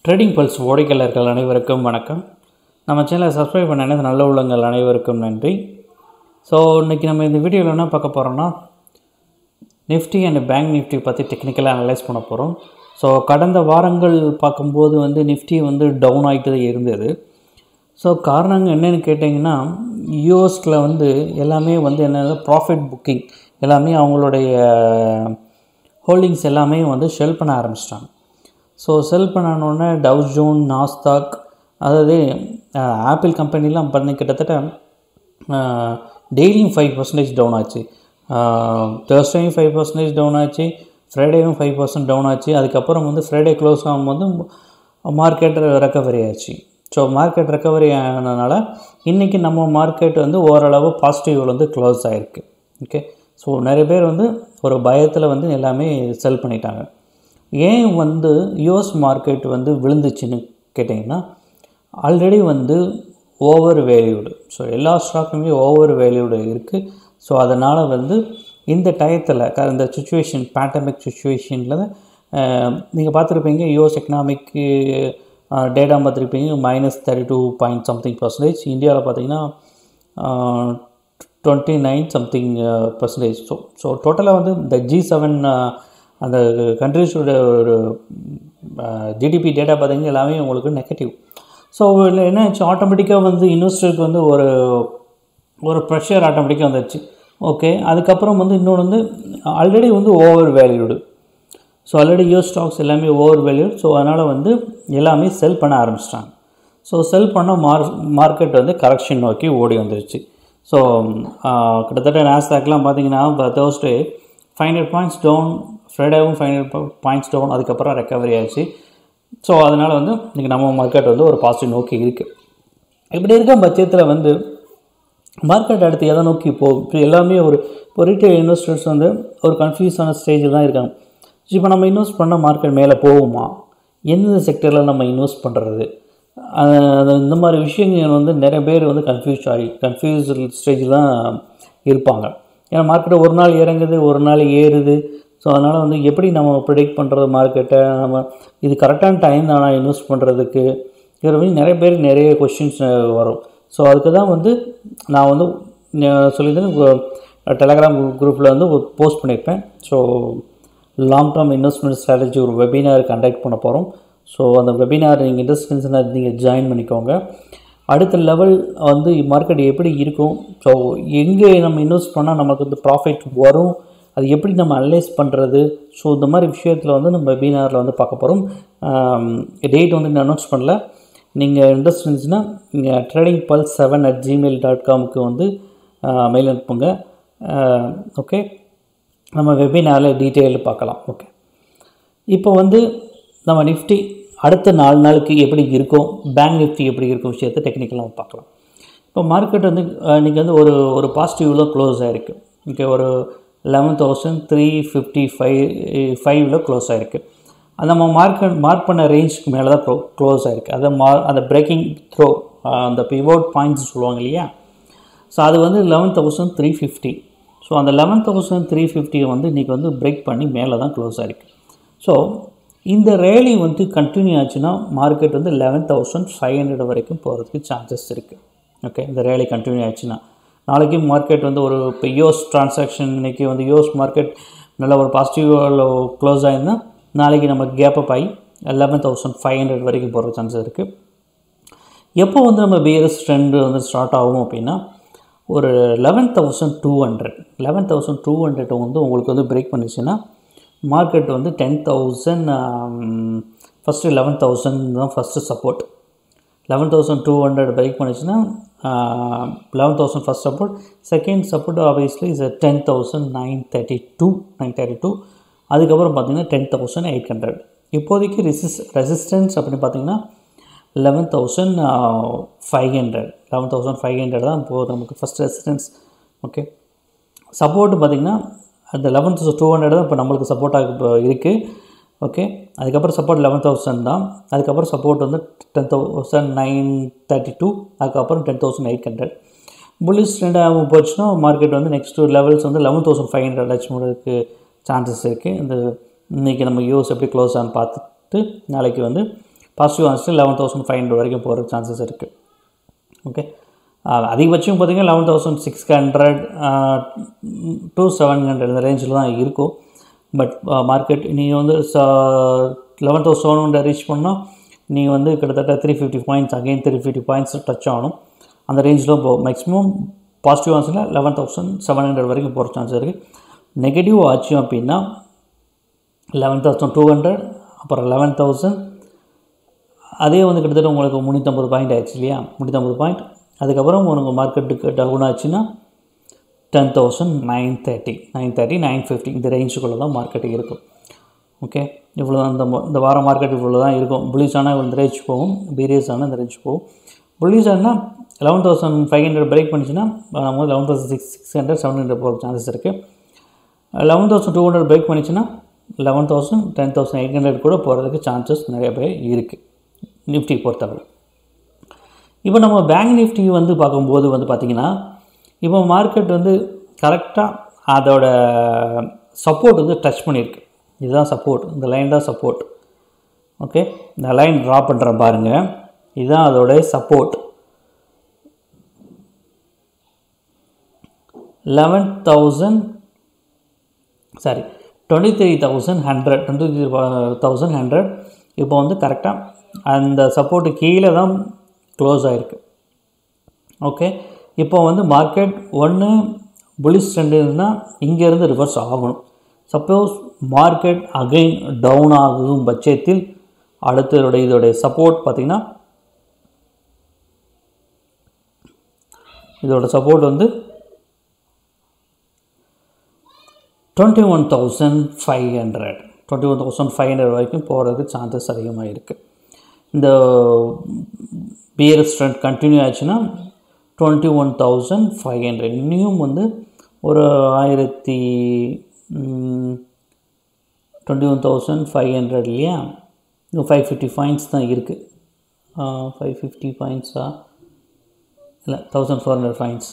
trading pulse ஓடைக்கலர்கள் அனைவருக்கும் வணக்கம் நம்ம சேனலை சப்ஸ்கிரைப் பண்ண அனைத்து நல்ல உள்ளங்கள் அனைவருக்கும் நன்றி ஸோ இன்றைக்கி நம்ம இந்த வீடியோவில் என்ன பார்க்க போகிறோம்னா நிஃப்டி அண்ட் பேங்க் நிஃப்டி பற்றி டெக்னிக்கலாக அனலைஸ் பண்ண போகிறோம் ஸோ கடந்த வாரங்கள் பார்க்கும்போது வந்து நிஃப்டி வந்து டவுன் ஆகிட்டு தான் இருந்தது ஸோ காரணங்க என்னென்னு கேட்டிங்கன்னா யூஎஸில் வந்து எல்லாமே வந்து என்னென்ன ப்ராஃபிட் புக்கிங் எல்லாமே அவங்களுடைய ஹோல்டிங்ஸ் எல்லாமே வந்து ஷெல் பண்ண ஆரம்பிச்சிட்டாங்க ஸோ செல் பண்ணனோடனே டவ் ஜோன் நாஸ்தாக் அதாவது ஆப்பிள் கம்பெனிலாம் பண்ணி கிட்டத்தட்ட டெய்லியும் ஃபைவ் பர்சன்டேஜ் டவுன் ஆச்சு தேர்ஸ்டேயும் ஃபைவ் பர்சன்டேஜ் டவுன் ஆச்சு ஃப்ரைடேயும் ஃபைவ் பர்சன்ட் டவுன் ஆச்சு அதுக்கப்புறம் வந்து ஃப்ரைடே க்ளோஸ் ஆகும்போது மார்க்கெட் ரெக்கவரி ஆச்சு ஸோ மார்க்கெட் ரெக்கவரி ஆனதுனால இன்றைக்கி நம்ம மார்க்கெட் வந்து ஓரளவு பாசிட்டிவ் வந்து க்ளோஸ் ஆகிருக்கு ஓகே ஸோ நிறைய பேர் வந்து ஒரு பயத்தில் வந்து எல்லாமே செல் பண்ணிட்டாங்க ஏன் வந்து யூஎஸ் மார்க்கெட் வந்து விழுந்துச்சுன்னு கேட்டிங்கன்னா ஆல்ரெடி வந்து ஓவர் வேல்யூடு ஸோ எல்லா ஸ்டாக்குமே ஓவர் வேல்யூடு இருக்குது ஸோ அதனால் வந்து இந்த டயத்தில் க இந்த சுச்சுவேஷன் பேண்டமிக் சுச்சுவேஷனில் நீங்கள் பார்த்துருப்பீங்க யூஎஸ் எக்கனாமிக்கு டேட்டா பார்த்துருப்பீங்க minus thirty two point something percentage இந்தியாவில் பார்த்தீங்கன்னா twenty nine something percentage so so டோட்டலாக வந்து இந்த ஜி செவன் அந்த கண்ட்ரிஸோட ஒரு ஜிடிபி டேட்டா பார்த்தீங்கன்னா எல்லாமே உங்களுக்கு நெகட்டிவ் ஸோ இதில் என்ன ஆச்சு ஆட்டோமேட்டிக்காக வந்து இன்வெஸ்டருக்கு வந்து ஒரு ஒரு ப்ரெஷர் ஆட்டோமேட்டிக்காக வந்துடுச்சு ஓகே அதுக்கப்புறம் வந்து இன்னொன்று வந்து ஆல்ரெடி வந்து over valued so already US stocks எல்லாமே ஓவர் வேல்யூட் ஸோ அதனால் வந்து எல்லாமே செல் பண்ண ஆரம்பிச்சிட்டாங்க ஸோ செல் பண்ண மார் மார்க்கெட் வந்து கரெக்ஷன் நோக்கி ஓடி வந்துருச்சு ஸோ கிட்டத்தட்ட நாஸ்டாக்லாம் பார்த்தீங்கன்னா இப்போ Thursday five hundred points down ஃப்ரைடேவும் ஃபைவ் ஹண்ட்ரட் பாயிண்ட்ஸ் டவுன் அதுக்கப்புறம் ரெக்கவரி ஆயிடுச்சு ஸோ அதனால் வந்து இன்றைக்கி நம்ம மார்க்கெட் வந்து ஒரு பாசிட்டிவ் நோக்கி இருக்குது இப்படி இருக்க பட்சத்தில் வந்து மார்க்கெட் அடுத்து எதை நோக்கி போகும் இப்போ எல்லாமே ஒரு இப்போ ரீட்டைல் இன்வெஸ்டர்ஸ் வந்து ஒரு கன்ஃபியூஸான ஸ்டேஜில் தான் இருக்காங்க இப்போ நம்ம இன்வெஸ்ட் பண்ண மார்க்கெட் மேலே போகுமா எந்தெந்த செக்டரில் நம்ம இன்வெஸ்ட் பண்ணுறது இந்த மாதிரி விஷயங்கள் வந்து நிறைய பேர் வந்து கன்ஃபியூஸ் ஆகி கன்ஃபியூஸ் ஸ்டேஜில் தான் இருப்பாங்க ஏன்னா மார்க்கெட்டை ஒரு நாள் இறங்குது ஒரு நாள் ஏறுது ஸோ அதனால் வந்து எப்படி நம்ம ப்ரிடிக்ட் பண்ணுறது மார்க்கெட்டை நம்ம இது கரெக்டான டைம் தானா இன்வெஸ்ட் பண்ணுறதுக்கு இதில் வந்து நிறைய பேர் நிறைய கொஷின்ஸ் வரும் ஸோ அதுக்கு தான் வந்து நான் வந்து சொல்லியிருந்தேன் டெலகிராம் குரூப்பில் வந்து போஸ்ட் பண்ணியிருப்பேன் so long term investment strategy ஒரு வெபினார் கண்டக்ட் பண்ண போகிறோம் ஸோ அந்த வெபினார் நீங்கள் இன்ட்ரெஸ்ட் நீங்கள் ஜாயின் பண்ணிக்கோங்க அடுத்த லெவல் வந்து மார்க்கெட் எப்படி இருக்கும் ஸோ எங்கே நம்ம இன்வெஸ்ட் பண்ணால் நமக்கு வந்து ப்ராஃபிட் வரும் அது எப்படி நம்ம அனலைஸ் பண்ணுறது ஸோ இந்த மாதிரி விஷயத்தில் வந்து நம்ம வெபினாரில் வந்து பார்க்க போகிறோம் டேட் வந்து நான் அனௌன்ஸ் பண்ணல நீங்கள் இன்ட்ரெஸ்ட் இருந்துச்சுன்னா நீங்கள் trading pulse seven at Gmail dot காமுக்கு வந்து மெயில் அனுப்புங்க ஓகே நம்ம வெபினாரில் டீட்டெயில் பார்க்கலாம் ஓகே இப்போ வந்து நம்ம நிஃப்டி அடுத்த நாலு நாளுக்கு எப்படி இருக்கும் பேங்க் நிஃப்டி எப்படி இருக்கும் விஷயத்தை டெக்னிக்கலாக பார்க்கலாம் இப்போ மார்க்கெட் வந்து இன்றைக்கி வந்து ஒரு ஒரு பாசிட்டிவில் க்ளோஸ் ஆகிருக்கு ஓகே ஒரு eleven thousand three fifty five ஃபைவ்ல க்ளோஸ் ஆகிருக்கு அந்த நம்ம மார்க்கெட் மார்க் பண்ண ரேஞ்சுக்கு மேலே தான் க்ளோ க்ளோஸ் ஆகிருக்கு அதை மா அந்த பிரேக்கிங் த்ரோ அந்த பிவோட் பாயிண்ட்ஸ் சொல்லுவாங்க இல்லையா ஸோ அது வந்து eleven thousand three fifty so அந்த லெவன் தௌசண்ட் த்ரீ ஃபிஃப்டியை வந்து இன்றைக்கி வந்து பிரேக் பண்ணி மேலே தான் க்ளோஸ் ஆகிருக்கு ஸோ இந்த ரேலி வந்து கண்டினியூ ஆச்சுன்னா மார்க்கெட் வந்து லெவன் தௌசண்ட் ஃபைவ் ஹண்ட்ரட் வரைக்கும் போகிறதுக்கு சான்சஸ் இருக்குது ஓகே இந்த ரேலி கண்டினியூ ஆச்சுன்னா நாளைக்கு மார்க்கெட் வந்து ஒரு இப்போ யோஸ் ட்ரான்சாக்ஷன் இன்றைக்கி வந்து யோஸ் மார்க்கெட் நல்ல ஒரு பாசிட்டிவில் க்ளோஸ் ஆகிருந்தால் நாளைக்கு நம்ம கேப் அப் ஆகி லெவன் தௌசண்ட் ஃபைவ் ஹண்ட்ரட் வரைக்கும் போகிற சான்சஸ் இருக்குது எப்போ வந்து நம்ம பிஎஸ் ட்ரெண்டு வந்து ஸ்டார்ட் ஆகும் அப்படின்னா ஒரு eleven thousand two hundred eleven thousand two hundred வந்து உங்களுக்கு வந்து பிரேக் பண்ணிச்சுன்னா மார்க்கெட் வந்து ten thousand first eleven thousand தான் first support eleven thousand two hundred break பண்ணிச்சுன்னா eleven thousand first support second support obviously is ten thousand nine thirty two nine thirty two அதுக்கப்புறம் பார்த்தீங்கன்னா ten thousand eight hundred இப்போதைக்கு ரெசிஸ் resistance அப்படின்னு பார்த்தீங்கன்னா eleven thousand five hundred eleven thousand five hundred தான் இப்போது நமக்கு first resistance okay support பார்த்திங்கன்னா அந்த லெவன் தௌசண்ட் டூ ஹண்ட்ரட் தான் இப்போ நம்மளுக்கு சப்போர்ட்டாக இப்போ இருக்குது ஓகே அதுக்கப்புறம் சப்போர்ட் லெவன் தௌசண்ட் தான் அதுக்கப்புறம் சப்போர்ட் வந்து ten thousand nine thirty two அதுக்கப்புறம் ten thousand eight hundred bullish ட்ரெண்டாக போச்சுன்னா மார்க்கெட் வந்து நெக்ஸ்ட் லெவல்ஸ் வந்து லெவன் தௌசண்ட் ஃபைவ் ஹண்ட்ரட் அச்சு முடிக்கு சான்சஸ் இருக்குது இந்த இன்றைக்கி நம்ம யூஎஸ் எப்படி க்ளோஸ் ஆன்னு பார்த்துட்டு நாளைக்கு வந்து பாசிட்டிவ் ஆன்ஸ்ட்டு லெவன் தௌசண்ட் ஃபைவ் ஹண்ட்ரட் வரைக்கும் போகிற சான்சஸ் இருக்குது ஓகே அதிகபட்சம் பார்த்தீங்கன்னா eleven thousand six hundred two seven hundred இந்த ரேஞ்சில் தான் இருக்கும் பட் மார்க்கெட் நீங்கள் வந்து eleven thousand seven hundred reach பண்ணால் நீங்கள் வந்து கிட்டத்தட்ட three fifty points again three fifty points touch ஆகணும் அந்த ரேஞ்சில் போகும் மேக்ஸிமம் பாசிட்டிவ் ஆன்ஸில் லெவன் தௌசண்ட் செவன் ஹண்ட்ரட் வரைக்கும் போகிற சான்ஸ் இருக்குது நெகட்டிவ் ஆச்சு அப்படின்னா லெவன் தௌசண்ட் டூ ஹண்ட்ரட் அப்புறம் லெவன் தௌசண்ட் அதே வந்து கிட்டத்தட்ட உங்களுக்கு முந்நூற்றம்பது பாயிண்ட் ஆயிடுச்சு இல்லையா முந்நூற்றம்பது பாயிண்ட் அதுக்கப்புறம் உங்களுக்கு மார்க்கெட்டுக்கு டவுன் ஆச்சுன்னா ten thousand nine thirty nine thirty nine fifty இந்த ரேஞ்சுக்குள்ளே தான் மார்க்கெட்டு இருக்கும் ஓகே இவ்வளோ தான் இந்த மொ- இந்த வார மார்க்கெட் இவ்வளோ தான் இருக்கும் புலிஸ் ஆனால் இந்த ரேஞ்ச் போகும் பீரியஸ் ஆனால் இந்த ரேஞ்ச் போகும் புலிஸ் ஆனால் eleven thousand five hundred break பண்ணிச்சுன்னா நம்ம eleven thousand six six hundred seven hundred போகிற சான்சஸ் இருக்குது eleven thousand two hundred break பண்ணிச்சுன்னா eleven thousand ten thousand eight hundred கூட போகிறதுக்கு சான்சஸ் நிறைய பேர் இருக்குது நிஃப்டி பொறுத்தவரை இப்போ நம்ம பேங்க் நிஃப்டி வந்து பார்க்கும்போது வந்து பார்த்திங்கன்னா இப்போ மார்க்கெட் வந்து கரெக்டாக அதோட சப்போர்ட் வந்து டச் பண்ணியிருக்கு இதுதான் சப்போர்ட் இந்த லைன் தான் சப்போர்ட் ஓகே இந்த லைன் ட்ரா பண்ணுறேன் பாருங்கள் இதுதான் அதோட support eleven thousand sorry twenty three thousand hundred twenty three thousand hundred இப்போ வந்து கரெக்டாக அந்த சப்போர்ட்டு கீழே தான் க்ளோஸ் ஆகிருக்கு ஓகே இப்போ வந்து மார்க்கெட் ஒன்று புலிஸ் ட்ரெண்ட் இருந்தால் இங்கேருந்து ரிவர்ஸ் ஆகணும் சப்போஸ் மார்க்கெட் அகைன் டவுன் ஆகும் பட்சத்தில் அடுத்ததோட இதோடைய சப்போர்ட் பார்த்திங்கன்னா இதோட சப்போர்ட் வந்து twenty one thousand five hundred twenty one thousand five hundred வரைக்கும் போகிறதுக்கு சான்சஸ் அதிகமாக இருக்குது இந்த பியர் ஸ்ட்ரென்த் கண்டினியூ ஆச்சுன்னா twenty one thousand five hundred இன்னும் வந்து ஒரு ஆயிரத்தி twenty one thousand five hundred இல்லையா இன்னும் ஃபைவ் ஃபிஃப்டி பாயிண்ட்ஸ் தான் இருக்குது ஃபைவ் ஃபிஃப்டி பாயிண்ட்ஸா இல்லை thousand four hundred points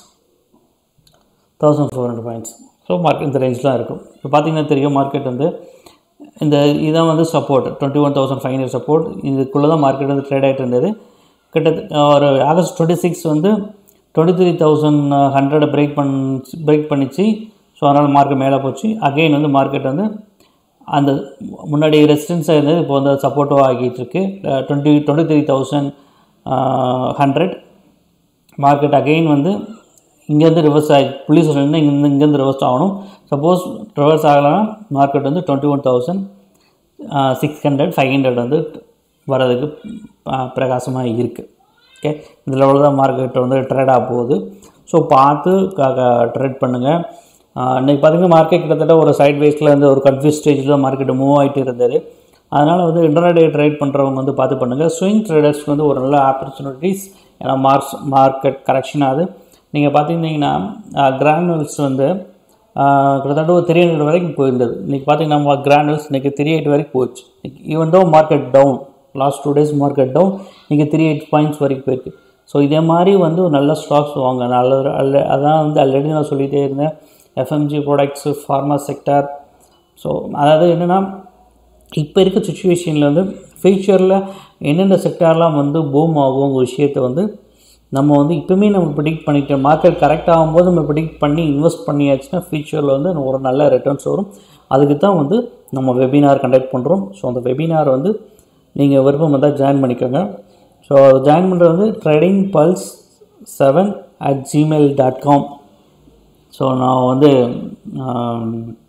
thousand four hundred points so market இந்த ரேஞ்சில் இருக்கும் இப்போ பார்த்தீங்கன்னா தெரியும் மார்க்கெட் வந்து இந்த இதான் வந்து support twenty one thousand five hundred support இதுக்குள்ளே தான் மார்க்கெட் வந்து ட்ரேட் ஆகிட்டு இருந்தது கிட்டத்தட்ட ஒரு ஆகஸ்ட் டுவெண்ட்டி சிக்ஸ் வந்து டுவெண்ட்டி த்ரீ தௌசண்ட் ஹண்ட்ரடை பிரேக் பண்ணி பிரேக் பண்ணிச்சு ஸோ அதனால் மார்க்கெட் மேலே போச்சு அகெயின் வந்து மார்க்கெட் வந்து அந்த முன்னாடி ரெசிஸ்டன்ஸாக இருந்தது இப்போ வந்து சப்போர்ட்டாக ஆகிட்டு இருக்கு twenty twenty three thousand hundred market again வந்து இங்கேருந்து ரிவர்ஸ் ஆகி புள்ளி சொல்லிருந்து இங்கேருந்து இங்கேருந்து ரிவர்ஸ் ஆகணும் சப்போஸ் ரிவர்ஸ் ஆகலைன்னா மார்க்கெட் வந்து twenty one thousand six hundred five hundred வந்து வரதுக்கு பிரகாசமாக இருக்குது ஓகே இந்த லெவலில் தான் மார்க்கெட் வந்து ட்ரேட் ஆக போகுது ஸோ பார்த்து ட்ரேட் பண்ணுங்கள் இன்றைக்கி பார்த்தீங்கன்னா மார்க்கெட் கிட்டத்தட்ட ஒரு சைட் வேஸில் இருந்து ஒரு கன்ஃபியூஸ் ஸ்டேஜில் தான் மார்க்கெட் மூவ் ஆகிட்டு இருந்தது அதனால் வந்து இன்டர்நெட் ட்ரேட் பண்ணுறவங்க வந்து பார்த்து பண்ணுங்கள் ஸ்விங் ட்ரேடர்ஸ்க்கு வந்து ஒரு நல்ல ஆப்பர்ச்சுனிட்டிஸ் ஏன்னா மார்க்ஸ் மார்க்கெட் கரெக்ஷன் ஆகுது நீங்கள் பார்த்தீங்கன்னா கிரானுவல்ஸ் வந்து ஆஹ், கிட்டத்தட்ட ஒரு த்ரீ ஹண்ட்ரட் வரைக்கும் போயிருந்தது இன்றைக்கி பார்த்தீங்கன்னா கிரானுவல்ஸ் இன்றைக்கி த்ரீ எயிட் வரைக்கும் போச்சு even though market down last two days market down இன்றைக்கி த்ரீ எயிட் பாயிண்ட்ஸ் வரைக்கும் போயிருக்கு ஸோ இதே மாதிரி வந்து ஒரு நல்ல ஸ்டாக்ஸ் வாங்க நல்ல அல்ல அதான் வந்து ஆல்ரெடி நான் சொல்லிகிட்டே இருந்தேன் எஃப்எம்ஜி ப்ராடக்ட்ஸு ஃபார்மா செக்டார் ஸோ அதாவது என்னென்னா இப்போ இருக்க சுச்சுவேஷனில் வந்து ஃபியூச்சரில் என்னென்ன செக்டார்லாம் வந்து பூம் ஆகும் ஒரு விஷயத்தை வந்து நம்ம வந்து இப்போவுமே நம்ம ப்ரிடிக்ட் பண்ணிட்டு மார்க்கெட் கரெக்ட் ஆகும்போது நம்ம ப்ரிடிக்ட் பண்ணி இன்வெஸ்ட் பண்ணியாச்சுன்னா ஃபியூச்சரில் வந்து ஒரு நல்ல ரிட்டர்ன்ஸ் வரும் அதுக்கு தான் வந்து நம்ம வெபினார் கண்டக்ட் பண்ணுறோம் ஸோ அந்த வெபினார் வந்து நீங்கள் விருப்பம் வந்தால் ஜாயின் பண்ணிக்கோங்க ஸோ ஜாயின் பண்ணுறது வந்து trading pulse seven at Gmail dot com so நான் வந்து ஆம்,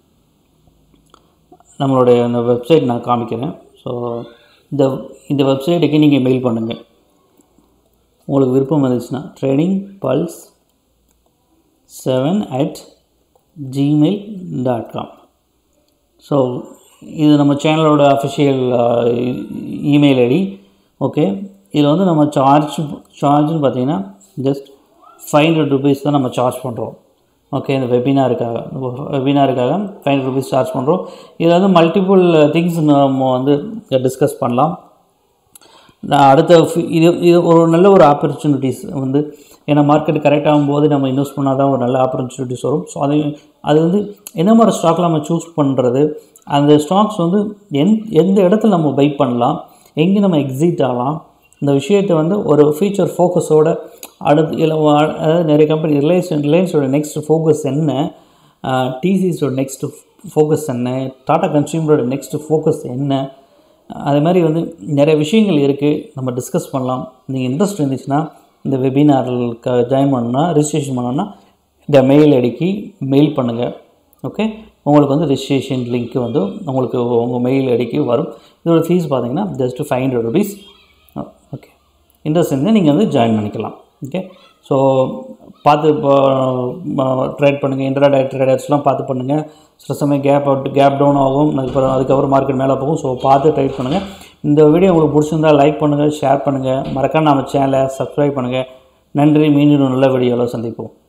நம்மளுடைய அந்த வெப்சைட் நான் காமிக்கிறேன் ஸோ இந்த இந்த வெப்சைட்டுக்கு நீங்கள் மெயில் பண்ணுங்கள் உங்களுக்கு விருப்பம் வந்துச்சுன்னா trading pulse seven at Gmail dot com so இது நம்ம சேனலோட அஃபிஷியல் இமெயில் ஐடி ஓகே இதில் வந்து நம்ம சார்ஜ் சார்ஜ்னு பார்த்தீங்கன்னா ஜஸ்ட் ஃபைவ் ஹண்ட்ரட் ருபீஸ் தான் நம்ம சார்ஜ் பண்ணுறோம் ஓகே இந்த வெபினாருக்காக வெபினாருக்காக ஃபைவ் ஹண்ட்ரட் ருபீஸ் சார்ஜ் பண்ணுறோம் இதில் வந்து மல்டிபிள் திங்ஸ் நம்ம வந்து டிஸ்கஸ் பண்ணலாம் நான் அடுத்த ஃபி- இது இது ஒரு நல்ல ஒரு ஆப்பர்ச்சுனிட்டிஸ் வந்து ஏன்னா மார்க்கெட் கரெக்ட் ஆகும்போது நம்ம இன்வெஸ்ட் பண்ணால் தான் ஒரு நல்ல ஆப்பர்ச்சுனிட்டிஸ் வரும் ஸோ அது அது வந்து என்ன மாதிரி ஸ்டாக்ல நம்ம சூஸ் பண்ணுறது அந்த ஸ்டாக்ஸ் வந்து எந் எந்த இடத்துல நம்ம பை பண்ணலாம் எங்கே நம்ம எக்ஸிட் ஆகலாம் இந்த விஷயத்தை வந்து ஒரு ஃபியூச்சர் ஃபோக்கஸோட அடுத்து இல்லை அதாவது நிறைய கம்பெனி ரிலையன்ஸ் ரிலையன்ஸோட நெக்ஸ்ட் ஃபோக்கஸ் என்ன டிசிஸோட நெக்ஸ்ட் ஃபோக்கஸ் என்ன டாடா கன்சியூமரோட நெக்ஸ்ட் ஃபோக்கஸ் என்ன அதே மாதிரி வந்து நிறைய விஷயங்கள் இருக்குது நம்ம டிஸ்கஸ் பண்ணலாம் நீங்கள் இன்ட்ரெஸ்ட் இருந்துச்சுன்னா இந்த வெபினாரில் ஜாயின் பண்ணணும்னா ரிஜிஸ்ட்ரேஷன் பண்ணணும்னா இந்த மெயில் ஐடிக்கு மெயில் பண்ணுங்கள் ஓகே உங்களுக்கு வந்து ரிஜிஸ்ட்ரேஷன் லிங்க் வந்து உங்களுக்கு உங்கள் மெயில் ஐடிக்கு வரும் இதோட ஃபீஸ் பார்த்தீங்கன்னா just five hundred rupees okay interest இருந்தால் நீங்கள் வந்து ஜாயின் பண்ணிக்கலாம் ஓகே ஸோ பார்த்து இப்போ ட்ரேட் பண்ணுங்கள் இன்டர்டே ட்ரேடர்ஸ்லாம் பார்த்து பண்ணுங்கள் சில சமயம் கேப் அவுட் கேப் டவுன் ஆகும் அதுக்கப்புறம் அதுக்கப்புறம் மார்க்கெட் மேலே போகும் ஸோ பார்த்து ட்ரேட் பண்ணுங்கள் இந்த வீடியோ உங்களுக்கு பிடிச்சிருந்தா லைக் பண்ணுங்கள் ஷேர் பண்ணுங்கள் மறக்காம நம்ம சேனலை சப்ஸ்கிரைப் பண்ணுங்கள் நன்றி மீண்டும் நல்ல வீடியோவில் சந்திப்போம்